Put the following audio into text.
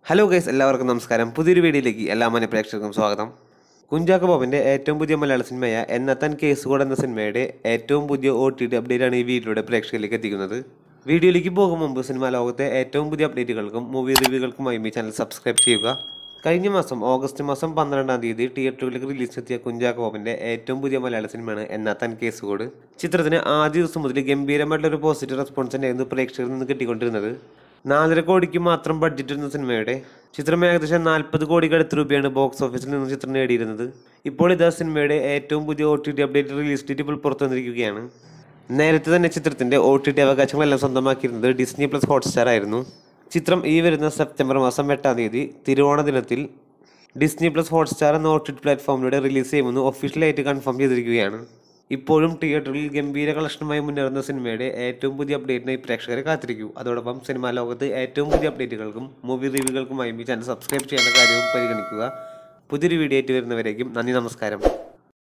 hello guys എല്ലാവർക്കും നമസ്കാരം പുതിയൊരു വീഡിയോയിലേക്ക് എല്ലാ മന പ്രേക്ഷകർക്കും സ്വാഗതം കുഞ്ചാക്കോ ബോബൻ്റെ ഏറ്റവും പുതിയ മലയാള സിനിമയായ എന്നത്താൻ കേസുകോട് എന്ന സിനിമയുടെ ഏറ്റവും പുതിയ ഒ ടി ടി അപ്ഡേറ്റാണ് ഈ വീഡിയോയുടെ പ്രേക്ഷകരിലേക്ക് എത്തിക്കുന്നത് വീഡിയോയിലേക്ക് പോകും മുമ്പ് സിനിമാ ലോകത്തെ ഏറ്റവും പുതിയ അപ്ഡേറ്റുകൾക്കും മൂവി റിവ്യൂകൾക്കുമായി ഈ ചാനൽ സബ്സ്ക്രൈബ് ചെയ്യുക കഴിഞ്ഞ മാസം ഓഗസ്റ്റ് മാസം പന്ത്രണ്ടാം തീയതി തിയേറ്ററുകളിലേക്ക് റിലീസ് എത്തിയ കുഞ്ചാക്കോ ബോബൻ്റെ ഏറ്റവും പുതിയ മലയാള സിനിമയാണ് എന്നാത്താൻ കേസുകോട് ചിത്രത്തിന് ആദ്യ ദിവസം മുതൽ ഗംഭീരമായിട്ടുള്ള ഒരു പോസിറ്റീവ് റെസ്പോൺസ് തന്നെയായിരുന്നു പ്രേക്ഷകരിൽ നിന്ന് കിട്ടിക്കൊണ്ടിരുന്നത് നാലര കോടിക്ക് മാത്രം ബഡ്ജറ്റ് ഇരുന്ന സിനിമയുടെ ചിത്രം ഏകദേശം നാൽപ്പത് കോടിക്ക് അടുത്ത് രൂപയാണ് ബോക്സ് ഓഫീസിൽ നിന്ന് ചിത്രം നേടിയിരുന്നത് ഇപ്പോൾ ഇതാ സിനിമയുടെ ഏറ്റവും പുതിയ O T T update release date ഇപ്പോൾ പുറത്തു വന്നിരിക്കുകയാണ് നേരത്തെ തന്നെ ചിത്രത്തിന്റെ ഒ ടി ടി അവകാശങ്ങളെല്ലാം സ്വന്തമാക്കിയിരുന്നത് ഡിസ്നി പ്ലസ് ഹോട്ട്സ്റ്റാർ ആയിരുന്നു ചിത്രം ഈ വരുന്ന സെപ്റ്റംബർ മാസം എട്ടാം തീയതി തിരുവോണ ദിനത്തിൽ ഡിസ്നി പ്ലസ് ഹോട്ട്സ്റ്റാർ എന്ന ഒ ടി ടി പ്ലാറ്റ്ഫോമിലൂടെ റിലീസ് ചെയ്യുമെന്ന് ഒഫീഷ്യലായിട്ട് കൺഫേം ചെയ്തിരിക്കുകയാണ് ഇപ്പോഴും തിയേറ്ററിൽ ഗംഭീര കളക്ഷനുമായി മുന്നേറുന്ന സിനിമയുടെ ഏറ്റവും പുതിയ അപ്ഡേറ്റിനായി പ്രേക്ഷകരെ കാത്തിരിക്കൂ അതോടൊപ്പം സിനിമാ ലോകത്ത് ഏറ്റവും പുതിയ അപ്ഡേറ്റുകൾക്കും മൂവി റിവ്യൂകൾക്കുമായി ഈ ചാനൽ സബ്സ്ക്രൈബ് ചെയ്യേണ്ട കാര്യവും പരിഗണിക്കുക പുതിയൊരു വീഡിയോ ആയിട്ട് വരുന്നവരേക്കും നന്ദി നമസ്കാരം